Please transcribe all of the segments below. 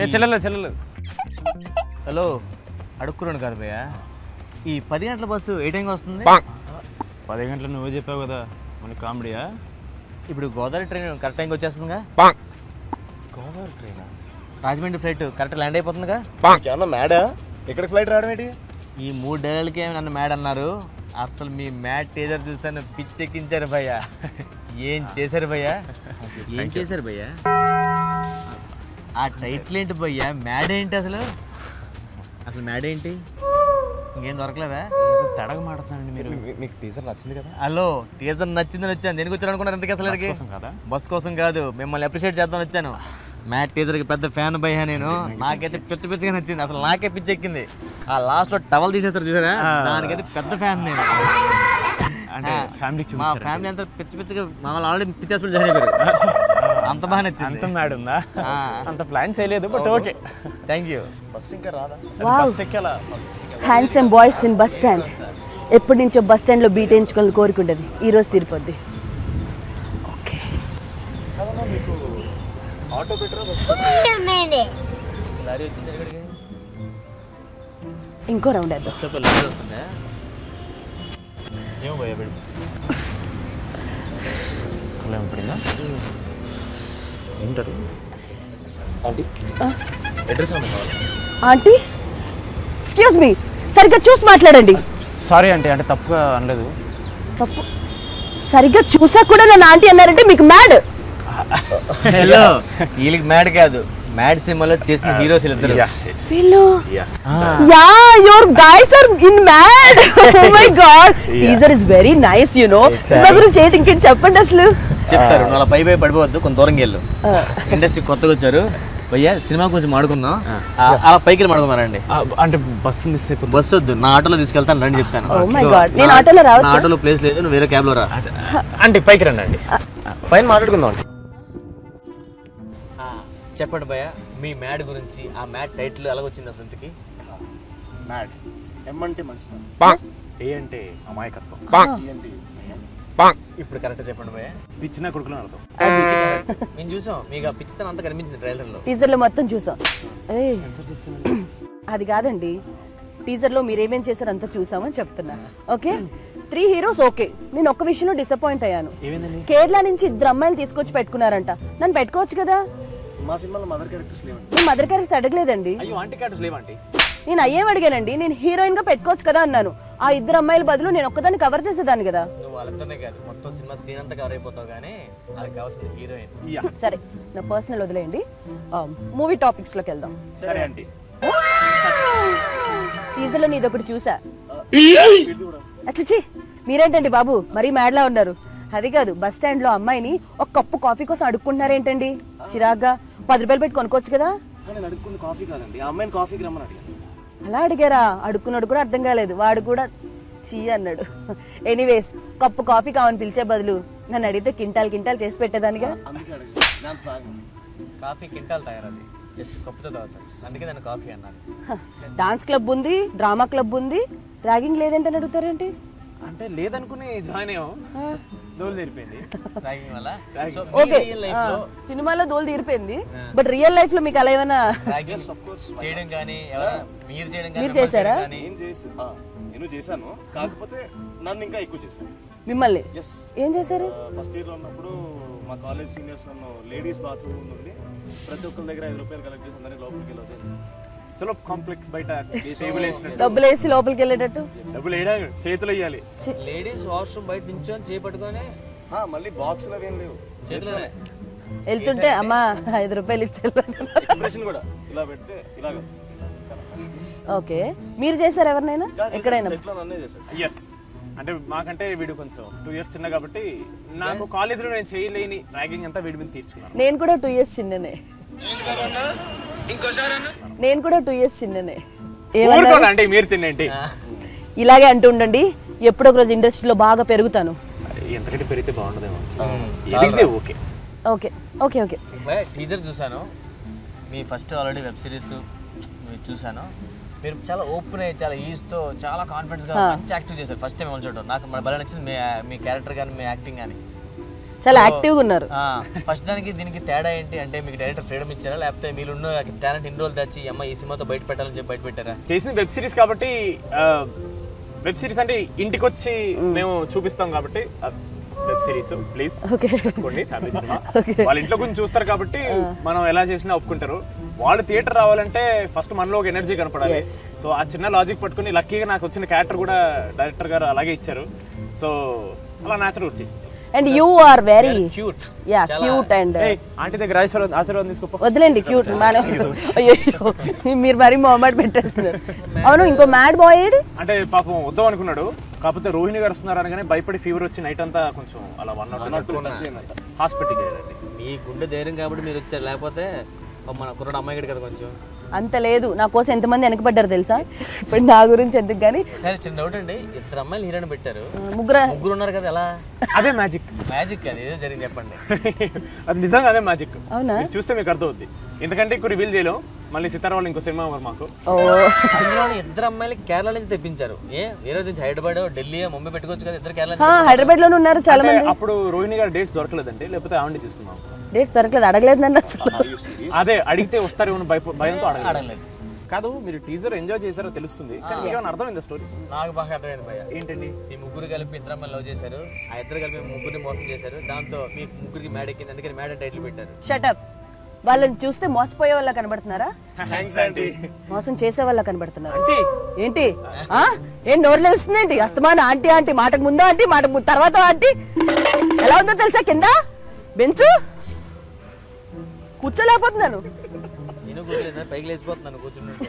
ఏ చెల్లెలు చెల్లెలు హలో అడుక్కున్నాను కాదు భయ్య ఈ పది గంటల బస్సు ఏ టైంకి వస్తుంది పది గంటలు నువ్వే చెప్పావు కదా మన కామెడీయా ఇప్పుడు గోదావరి ట్రైన్ కరెక్ట్ టైంకి వచ్చేస్తుందిగా Godavari train Rajahmundry flight correct land అయిపోతుందిగా ఏమన్నా మేడా ఎక్కడికి ఫ్లైట్ రావడం ఏంటి ఈ మూడు డేలకి నన్ను మ్యాడ్ అన్నారు అసలు మీ మ్యాడ్ టేజర్ చూస్తాను పిచ్చెక్కించారు భయ్య ఏం చేశారు భయ్య ఏం చేశారు భయ్య ఆ టైటిల్ ఏంటి భయ్య మ్యాడ్ ఏంటి అసలు అసలు మ్యాడ్ ఏంటి ఇంకేం దొరకలేదా తడగ మాడుతున్నానండి మీరు మీ- మీకు టీజర్ నచ్చింది కదా హలో టీజర్ నచ్చిందని వచ్చాను దేనికి వచ్చాను అనుకున్నారు ఎంతకి అసలు ఇక్కడికి? కోసం కదా బస్ కోసం కాదు మిమ్మల్ని అప్రిషియేట్ చేద్దాం వచ్చాను మ్యాట్ టీజర్కి పెద్ద ఫ్యాన్ భయ్యా నేను నాకైతే పిచ్చ పిచ్చగా నచ్చింది అసలు నాకే పిచ్చి ఎక్కింది ఆ లాస్ట్ లో టవల్ తీసేస్తారు చూసారా దానికైతే పెద్ద ఫ్యాన్ నేను అంటే ఫ్యామిలీ మా ఫ్యామిలీ అంతా పిచ్చి పిచ్చిగా మమ్మల్ని ఆల్రెడీ పిచ్చి హాస్పిటల్ జాయిన్ అయిపోయారు అంత బాగా అంత నచ్చింది మ్యాడ్ ఉందా ఆ. అంత ప్లాన్ చేయలేదు but okay thank you bus ఇంకా రాదా బస్ ఎక్కేలా handsome boys in bus stand ఎప్పటి నుంచో బస్ స్టాండ్లో బీట్ వేయించుకోవాలని కోరుకుంటుంది ఈ రోజు తీరిపోద్ది ఆటో బెటరా బస్ లారీ వచ్చింది ఇక్కడికి ఇంకో రౌండ్ వేద్దాం బస్ స్టాప్ లారీ వస్తుందా ఏమో భయ పెడు అలా పడిందా ఏంటది ఆంటీ అడ్రస్ ఉంది కావాలి ఆంటీ ఎక్స్క్యూజ్ మీ సరిగ్గా చూసి మాట్లాడండి సారీ అంటే అంటే తప్పుగా అనలేదు తప్పు సరిగ్గా చూసా కూడా నన్ను ఆంటీ అన్నారంటే మీకు మ్యాడ్ హలో వీళ్ళకి మ్యాడ్ కాదు మ్యాడ్ సినిమాలో చేసిన హీరోస్ ఇద్దరు వీళ్ళు yeah yeah your guys are in mad oh my god teaser is very nice you know cinema గురించి ఏంటి ఇంకేంటి చెప్పండి అసలు చెప్తారు నువ్వు అలా పై పై పడిపోవద్దు కొంత దూరంకి వెళ్ళు ఇండస్ట్రీ కొత్తగా వచ్చారు భయ్యా సినిమా గురించి మాడుకుందాం ఆ, అలా పైకి వెళ్ళి మాడుకుందానండి అంటే బస్సు మిస్ అయిపోతుంది బస్సు వద్దు నా ఆటోలో తీసుకెళ్తాను రండి చెప్తాను Oh my ఇదిగో, God. నేను నా- ఆటోలో రావచ్చా? నా ఆటోలో ప్లేస్ లేదు నువ్వు వేరే క్యాబ్ లో రా అంటే పైకి రండి అండి పైన మాట్లాడుకుందాం ఆంటీ ఆ, చెప్పండి భయ్య మీ మ్యాడ్ గురించి ఆ మ్యాడ్ టైటిల్ ఎలాగొచ్చింది అసలు ఇంతకి మ్యాడ్ ఎం అంటే మంచితనం ఏ అంటే అమాయకత్వం ఈ అంటే భయం. ఇప్పుడు కరెక్ట్ చెప్పండి భయ్య పిచ్చిన కొడుకులు అర్థం మేము చూసాం మీకు ఆ పిచ్చితనం అంతా కనిపించింది ట్రైలర్ లో టీజర్ లో మొత్తం చూసాం ఏయ్. అది కాదండి టీజర్ లో మీరేమేం చేశారో అంతా చూసామని చెప్తున్నా ఓకే త్రీ హీరోస్ ఓకే నేను ఒక్క విషయంలో డిసప్పాయింట్ అయ్యాను ఏమైందండి కేరళ నుంచి ఇద్దరు అమ్మాయిలు తీసుకొచ్చి పెట్టుకున్నారంట నన్ను పెట్టుకోవచ్చు కదా మా సినిమాలో మదర్ క్యారెక్టర్స్ లేవండి నేను మదర్ క్యారెక్టర్స్ అడగలేదండి అయ్యో ఆంటీ క్యారెక్టర్స్ లేవంటీ నేను అయ్యేం అడిగానండి నేను హీరోయిన్ గా పెట్టుకోవచ్చు కదా అన్నాను ఆ ఇద్దరు అమ్మాయిల బదులు నేను ఒక్కదాన్ని కవర్ చేసేదాన్ని కదా నువ్వు వాళ్ళతోనే కాదు మొత్తం సినిమా స్క్రీన్ అంతా కవర్ అయిపోతావు కానీ వాళ్ళకి కావాల్సింది హీరోయిన్ యా సరే నా పర్సనల్ వదిలేయండి మూవీ టాపిక్స్ లోకి వెళ్దాం సరే ఆంటీ టీజర్ లో నీది ఒకటి చూసా అచ్చచ్చి మీరేంటండి బాబు మరీ మ్యాడ్లా ఉన్నారు అది కాదు బస్ స్టాండ్ లో అమ్మాయిని ఒక కప్పు కాఫీ కోసం అడుక్కుంటున్నారేంటండి చిరాగ్గా పది రూపాయలు పెట్టి కొనుక్కోవచ్చు కదా నేను అడుక్కుంది కాఫీ కాదండి ఆ అమ్మాయిని కాఫీకి రమ్మని అడిగాను అలా అడిగారా అడుక్కున్నాడు కూడా అర్థం కాలేదు వాడు కూడా చీ అన్నాడు ఎనీవేస్ కప్పు కాఫీ కావని పిలిచే బదులు నన్ను అడిగితే కింటాల్ కింటాల్ చేసి పెట్టేదానిగా అందుకే అడిగాను నేను తాగను కాఫీ కింటాలు తాగరాది జస్ట్ కప్పుతో తాగుతాను అందుకే నేను కాఫీ అన్నాను డాన్స్ క్లబ్ ఉంది డ్రామా క్లబ్ ఉంది ర్యాగింగ్ లేదంటని అడుగుతారేంటి అంటే లేదనుకుని జాయిన్ అయ్యాం దోలు తెరిపోయింది తాగిన వల్ల సో ఓకే రియల్ లైఫ్ లో సినిమాలో దోలు తీరిపోయింది బట్ రియల్ లైఫ్ లో మీకు అలా ఏమైనా ర్యాగింగ్ చేయడం కానీ ఎవరైనా మీరు చేయడం కానీ మీరు మిమ్మల్ని చేశారా? చేయడం కానీ నేను చేసి ఆ, నేను చేశాను కాకపోతే నన్ను ఇంకా ఎక్కువ చేశాను మిమ్మల్ని ఎస్ ఏం చేశారు ఫస్ట్ ఇయర్ లో ఉన్నప్పుడు మా కాలేజ్ సీనియర్స్ నన్ను లేడీస్ బాత్రూమ్ నుండి ప్రతి ఒక్కరి దగ్గర ఐదు రూపాయలు కలెక్ట్ చేసి అందరినీ లోపలికి వెళ్ళొచ్చు సులభ్ కాంప్లెక్స్ బయట టేబుల్ వేసినట్టు డబ్బులు వేసి లోపలికి వెళ్ళేటట్టు డబ్బులు వేయడా చేతులు వేయాలి లేడీస్ వాష్రూమ్ బయట నించొని చేపట్టుకొని మళ్ళీ బాక్స్ అవి ఏం లేవు చేతిలో వెళ్తుంటే అమ్మా ఐదు రూపాయలు ఇచ్చారు ఎక్స్ప్రెషన్ కూడా ఇలా పెడితే ఇలాగ ఓకే మీరు చేశారు ఎవరినైనా ఎక్కడైనా సెట్ లో నన్నే చేశాడు ఎస్ అంటే మాకంటే వీడు కొంచెం టూ ఇయర్స్ చిన్న కాబట్టి నాకు కాలేజీలో నేను చేయలేని ర్యాగింగ్ అంతా వీడి మీద తీర్చుకున్నాను నేను కూడా టూ ఇయర్స్ చిన్ననే నేను కూడా టూ ఇయర్స్ చిన్ననే ఏమన్నా ఊరుకోండి అంటే మీరు చిన్న ఏంటి ఇలాగే అంటూ ఉండండి ఎప్పుడో ఒక రోజు ఇండస్ట్రీలో బాగా పెరుగుతాను ఎంతకంటే పెరిగితే బాగుండదేమో ఎదిగితే okay okay okay okay teaser చూశాను మీ ఫస్ట్ ఆల్రెడీ వెబ్ సిరీస్ మీరు చూశాను మీరు చాలా ఓపెన్ అయ్యి చాలా ఈజ్తో చాలా కాన్ఫిడెన్స్ గా మంచి యాక్టివ్ చేశారు ఫస్ట్ టైం చూడటం నాకు మన భలే నచ్చింది మీ మీ క్యారెక్టర్ కానీ మీ యాక్టింగ్ కానీ చాలా యాక్టివ్గా ఉన్నారు ఫస్ట్ దానికి దీనికి తేడా ఏంటి అంటే మీకు డైరెక్టర్ ఫ్రీడమ్ ఇచ్చారా లేకపోతే మీరున్న టాలెంట్ ఇన్ని రోజులు తెచ్చి ఈ అమ్మాయి ఈ సినిమాతో బయట పెట్టాలని చెప్పి బయట పెట్టారా చేసింది వెబ్ సిరీస్ కాబట్టి వెబ్ సిరీస్ అంటే ఇంటికి వచ్చి మేము చూపిస్తాం కాబట్టి వెబ్ సిరీస్ ప్లీజ్ ఓకే పెట్టుకోండి ఫ్యామిలీ సినిమా వాళ్ళ ఇంట్లో కొంచెం చూస్తారు కాబట్టి మనం ఎలా చేసినా ఒప్పుకుంటారు వాళ్ళు థియేటర్ రావాలంటే ఫస్ట్ మనలో ఒక ఎనర్జీ కనపడాలి Yes. సో ఆ చిన్న లాజిక్ పట్టుకుని లక్కీగా నాకు వచ్చిన క్యారెక్టర్ కూడా డైరెక్టర్ గారు అలాగే ఇచ్చారు సో అలా న్యాచురల్ వచ్చేసింది and you are very cute yeah cute and ఏయ్, ఆంటీ దగ్గర ఆశీర్వాదం ఆశీర్వాదం తీసుకోపో వదిలేండి క్యూట్ మన అయ్యో మీరు మరీ మొహమాట పెట్టేస్తున్నారు అవును ఇంకో మ్యాడ్ బాయ్ ఏడి అంటే పాపం వద్దాం అనుకున్నాడు కాకపోతే రోహిణి గారు వస్తున్నారు అనగానే భయపడి ఫీవర్ వచ్చి నైట్ అంతా కొంచెం అలా వన్ నాట్ హాస్పిటల్కి వెళ్ళండి మీ గుండె ధైర్యం కాబట్టి మీరు వచ్చారు లేకపోతే ఓ మన కుర్రాడు అమ్మాయి గడి కదా కొంచెం అంత లేదు నా కోసం ఎంతమంది వెనకబడ్డారు తెలుసా ఇప్పుడు నా గురించి ఎందుకు కానీ సరే చిన్న డౌట్ అండి ఇద్దరు అమ్మాయిలు హీరోని పెట్టారు ముగ్గురు ముగ్గురు ఉన్నారు కదా ఎలా అదే మ్యాజిక్ మ్యాజిక్ అది ఏదో జరిగింది చెప్పండి అది నిజంగా అదే మ్యాజిక్ అవునా మీరు చూస్తే మీకు అర్థమవుద్ది ఎందుకంటే ఎక్కువ రివీల్ చేయలేం మళ్ళీ సితారా వాళ్ళు ఇంకో సినిమా ఉన్నారు మాకు ఓ అందులో ఇద్దరు అమ్మాయిలు కేరళ నుంచి తెప్పించారు ఏ వేరే నుంచి హైదరాబాద్ ఢిల్లీ ముంబై పెట్టుకోవచ్చు కదా ఇద్దరు కేరళ హా, హైదరాబాద్ లోనే ఉన్నారు చాలా అంటే మంది అప్పుడు రోహిణి గారు డేట్స్ దొరకలేదండి లేకపోతే ఆవిడ తీసుకున్నాం డేట్స్ దొరకలేదు అడగలేదు నన్ను అసలు అదే అడిగితే వస్తారేమో భయ భయంతో అడగలేదు ఆడలేదు కాదు మీరు టీజర్ ఎంజాయ్ చేశారో తెలుస్తుంది కానీ ఏమైనా అర్థమైంది స్టోరీ నాకు బాగా అర్థమైంది భయ్య ఏంటండి ఈ ముగ్గురు కలిపి ఇద్దరు అమ్మాయిలు లవ్ చేశారు ఆ ఇద్దరు కలిపి ముగ్గురిని మోసం చేశారు దాంతో మీ ముగ్గురికి మ్యాడ్ ఎక్కింది అందుకని మ్యాడ్ టైటిల్ పెట్టారు షటప్ వాళ్ళని చూస్తే మోసపోయే వాళ్ళ కనబడుతున్నారా థ్యాంక్స్ ఆంటీ మోసం చేసే వాళ్ళ కనబడుతున్నారు అంటే ఏంటి ఆ ఏం నోర్లు వస్తుందేంటి అస్తమాన ఆంటీ ఆంటీ మాటకు ముందు ఆంటీ మాటకు ము- తర్వాత ఆంటీ ఎలా ఉందో తెలుసా కింద బెంచు కూర్చోలేకపోతున్నాను నేను కూర్చోలేదు పైకి లేచిపోతున్నాను కూర్చున్నట్టు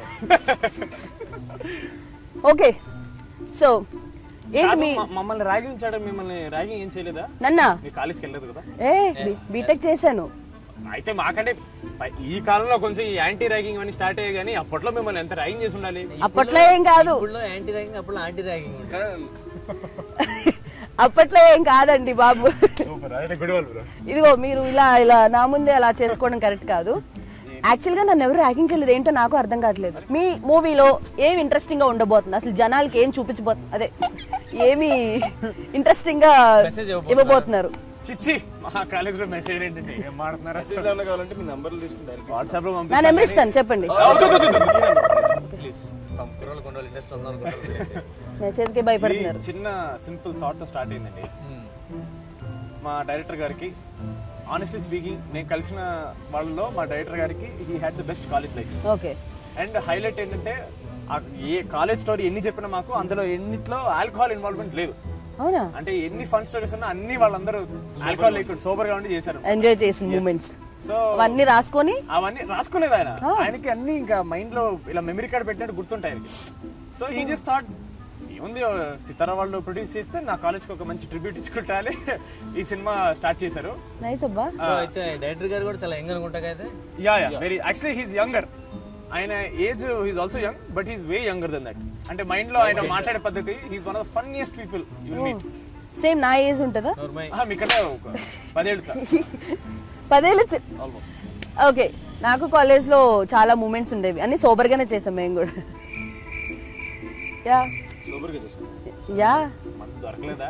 ఓకే సో ఏంటి మీ మ- మమ్మల్ని ర్యాగింగ్ చేయడం మిమ్మల్ని ర్యాగింగ్ ఏం చేయలేదా నన్నా మీ కాలేజ్కి వెళ్ళలేదు కదా ఏ బీ- బీటెక్ చేశాను అయితే మాకంటే ప- ఈ కాలంలో కొంచెం ఈ యాంటీ ర్యాగింగ్ అని స్టార్ట్ అయ్యాయి కానీ అప్పట్లో మిమ్మల్ని ఎంత ర్యాగింగ్ చేసి ఉండాలి అప్పట్లో ఏం కాదు ఇప్పుడు యాంటీ ర్యాగింగ్ అప్పుడు యాంటీ ర్యాగింగ్ ఉంటుంది అప్పట్లో ఏం కాదండి బాబు సూపర్ అయితే గుడ్ వాళ్ళు బ్రో ఇదిగో మీరు ఇలా ఇలా నా ముందే అలా చేసుకోవడం కరెక్ట్ కాదు యాక్చువల్గా నన్ను ఎవరు ర్యాగింగ్ చేయలేదు ఏంటో నాకు అర్థం కావట్లేదు మీ మూవీలో ఏం ఇంట్రెస్టింగ్ గా ఉండబోతుంది అసలు జనాలకి ఏం చూపించబోతుంది అదే ఏమి ఇంట్రెస్టింగ్ గా Message ఇవ్వబోతున్నారు చిచ్చి మా కాలేజ్ లో మెసేజ్ ఏంటంటే ఏం మాడుతున్నారా మెసేజ్ ఏమైనా కావాలంటే మీ నెంబర్లు తీసుకుని డైరెక్ట్ వాట్సాప్ లో నా నెంబర్ ఇస్తాను చెప్పండి ప్లీజ్ కుర్రోళ్ళు కొన్ని రోజులు ఇంట్రెస్ట్ ఉన్నారు అనుకుంటారు మెసేజ్ కి భయపడుతున్నారు చిన్న సింపుల్ థాట్ తో స్టార్ట్ అయిందండి మా డైరెక్టర్ గారికి ఆనెస్ట్లీ స్పీకింగ్ నేను కలిసిన వాళ్ళలో మా డైరెక్టర్ గారికి he had the best college life okay and highlight ఏంటంటే ఆ ఏ కాలేజ్ స్టోరీ ఎన్ని చెప్పినా మాకు అందులో ఎన్నిట్లో ఆల్కహాల్ ఇన్వాల్వ్మెంట్ లేదు అవునా అంటే ఎన్ని ఫన్ స్టోరీస్ ఉన్నా అన్ని వాళ్ళందరూ ఆల్కహాల్ లేకుండా సోబర్ గా ఉండి చేశారు ఎంజాయ్ చేసిన మూమెంట్స్ సో అవన్నీ రాసుకొని అవన్నీ రాసుకోలేదు ఆయన ఆయనకి అన్ని ఇంకా మైండ్ లో ఇలా మెమరీ కార్డ్ పెట్టినట్టు గుర్తుంటాయి ఆయనకి సో ఈ జస్ట్ థాట్ ఏముంది సితారా వాళ్ళు ప్రొడ్యూస్ చేస్తే నా కాలేజ్కి ఒక మంచి ట్రిబ్యూట్ ఇచ్చుకుంటాలి ఈ సినిమా స్టార్ట్ చేశారు నైస్ అబ్బా సో అయితే డైరెక్టర్ గారు కూడా చాలా యంగ్ అనుకుంటా కదా yeah yeah very actually he's younger ఆయన age he's also young but he's way younger than that అంటే మైండ్ లో ఆయన మాట్లాడే పద్ధతి he's one of the funniest people you meet same నా ఏజ్ ఉంటుందా నోర్మై మీకంటే ఒక పదేళ్ళు పదేళ్ళు ఆల్మోస్ట్ ఓకే నాకు కాలేజ్లో చాలా మూమెంట్స్ ఉండేవి అన్ని సోబర్ గానే చేసాం మేము కూడా యా సూపర్గా చేస్తాను యా మనకు దొరకలేదా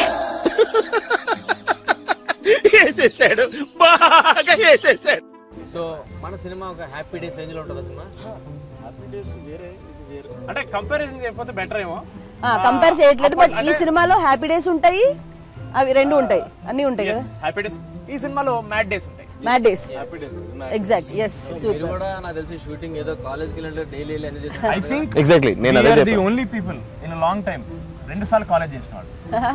సో మన సినిమా ఒక హ్యాపీ డేస్ రేంజ్ లో ఉంటుందా సినిమా హ్యాపీ డేస్ వేరే ఇది వేరే అంటే కంపారిజన్ చేయకపోతే బెటర్ ఏమో కంపేర్ చేయట్లేదు బట్ ఈ సినిమాలో హ్యాపీ డేస్ ఉంటాయి అవి రెండు ఉంటాయి అన్ని ఉంటాయి కదా హ్యాపీ డేస్ ఈ సినిమాలో మ్యాడ్ డేస్ ఉంటాయి mad days happy days exact yes మీరు కూడా నాకు తెలిసి షూటింగ్ ఏదో కాలేజ్కి వెళ్ళినట్టు డైలీ వెళ్ళి ఎంజాయ్ చేసిన ఐ థింక్ ఎగ్జాక్ట్లీ నేను అదే the only people in long time రెండు సార్లు కాలేజ్ చేసిన వాడు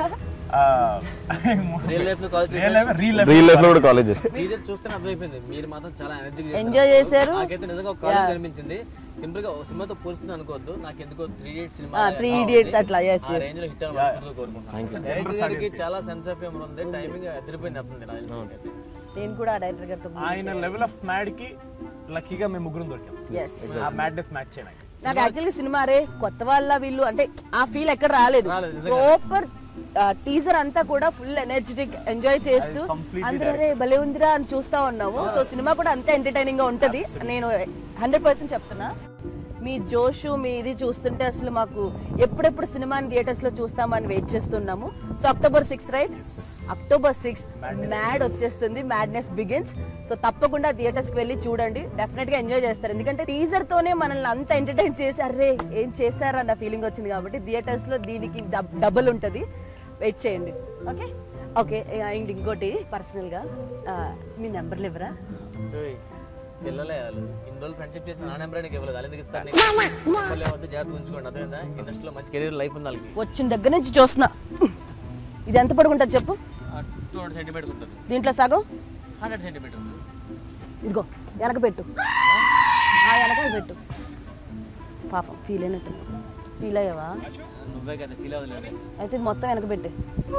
రియల్ లైఫ్ లో కాలేజ్ రీల్ రియల్ లైఫ్ లో కూడా కాలేజ్ చేస్తాను టీజర్ చూస్తే అర్థమైపోయింది మీరు మాత్రం చాలా ఎనర్జీ ఎంజాయ్ చేశారు నాకైతే నిజంగా ఒక కాలేజ్ కనిపించింది సింపుల్ గా ఒక సినిమాతో పోల్చుతుంది అనుకోవద్దు నాకు ఎందుకో three idiot cinema three idiots అట్లా ఎస్ ఆ రేంజ్ లో హిట్ అవ్వాలని కోరుకుంటున్నాను డైరెక్టర్ గారికి చాలా సెన్స్ ఆఫ్ హ్యూమర్ ఉంది టైమింగ్ అదిరిపోయింది అర్థం నాకు తెలిసి అయితే. నేను కూడా డైరెక్టర్ గారితో ఆయన లెవెల్ ఆఫ్ మ్యాడ్ కి లక్కీగా మేము ముగ్గురు దొరికాం ఎస్ ఆ మ్యాడ్నెస్ మ్యాచ్ చేయడానికి నాకు యాక్చువల్లీ సినిమా రే కొత్త వాళ్ళ వీళ్ళు అంటే ఆ ఫీల్ ఎక్కడ రాలేదు రాలేదు, నిజంగా. ప్రాపర్ టీజర్ అంతా కూడా ఫుల్ ఎనర్జెటిక్ ఎంజాయ్ చేస్తూ completely అందరూ అరే భలే ఉందిరా అని చూస్తా ఉన్నాము సో సినిమా కూడా అంతే ఎంటర్టైనింగ్ గా ఉంటది నేను హండ్రెడ్ పర్సెంట్ చెప్తున్నా మీ జోషు మీ ఇది చూస్తుంటే అసలు మాకు ఎప్పుడెప్పుడు సినిమాని థియేటర్స్ లో చూస్తామని వెయిట్ చేస్తున్నాము so October sixth right October sixth mad వచ్చేస్తుంది మ్యాడ్నెస్ బిగిన్స్ సో తప్పకుండా థియేటర్స్ కి వెళ్ళి చూడండి డెఫినెట్ గా ఎంజాయ్ చేస్తారు ఎందుకంటే టీజర్ తోనే మనల్ని అంత ఎంటర్టైన్ చేసి అరే ఏం చేశారన్న ఫీలింగ్ వచ్చింది కాబట్టి థియేటర్స్ లో దీనికి డబుల్ ఉంటది వెయిట్ చేయండి ఓకే ఓకే అండ్ ఇంకోటి పర్సనల్ గా ఆ, మీ నెంబర్లు ఇవ్వరా ఓయ్, పిల్లలే వాళ్ళు ఇన్ని రోజులు ఫ్రెండ్షిప్ చేసిన నా నెంబర్ నీకు ఇవ్వలేదు వాళ్ళు ఎందుకు ఇస్తారు నీకు? నెంబర్లు ఏమొద్దు, జాగ్రత్తగా ఉంచుకోండి అర్థమైందా ఇండస్ట్రీలో మంచి కెరీర్ లైఫ్ ఉంది వాళ్ళకి వచ్చిన దగ్గర నుంచి చూస్తున్నా ఇది ఎంత పడుకుంటుంది చెప్పు టూ హండ్రెడ్ సెంటీమీటర్స్ ఉంటుంది దీంట్లో సగం హండ్రెడ్ సెంటీమీటర్స్ ఇదిగో వెనక పెట్టు ఆ వెనక పెట్టు పాపం ఫీల్ అయినట్టు ఫీల్ అయ్యావా నువ్వే కదా ఫీల్ అవ్వలేదు అయితే ఇది మొత్తం వెనక పెట్టే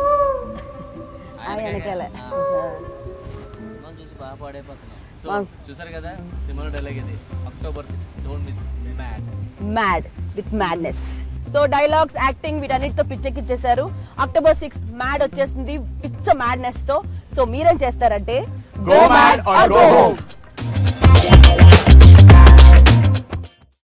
ఆ వెనకాలే చూసి బాగా పాడైపోతున్నాం సో అవును. చూసారు కదా సినిమా డైలాగ్ ఇది October sixth don't miss mad mad with madness so dialogues acting వీటన్నిటితో పిచ్చెక్కిచ్చేశారు అక్టోబర్ సిక్స్ మ్యాడ్ వచ్చేస్తుంది పిచ్చ మ్యాడ్నెస్ తో సో మీరేం చేస్తారంటే Go mad or go home.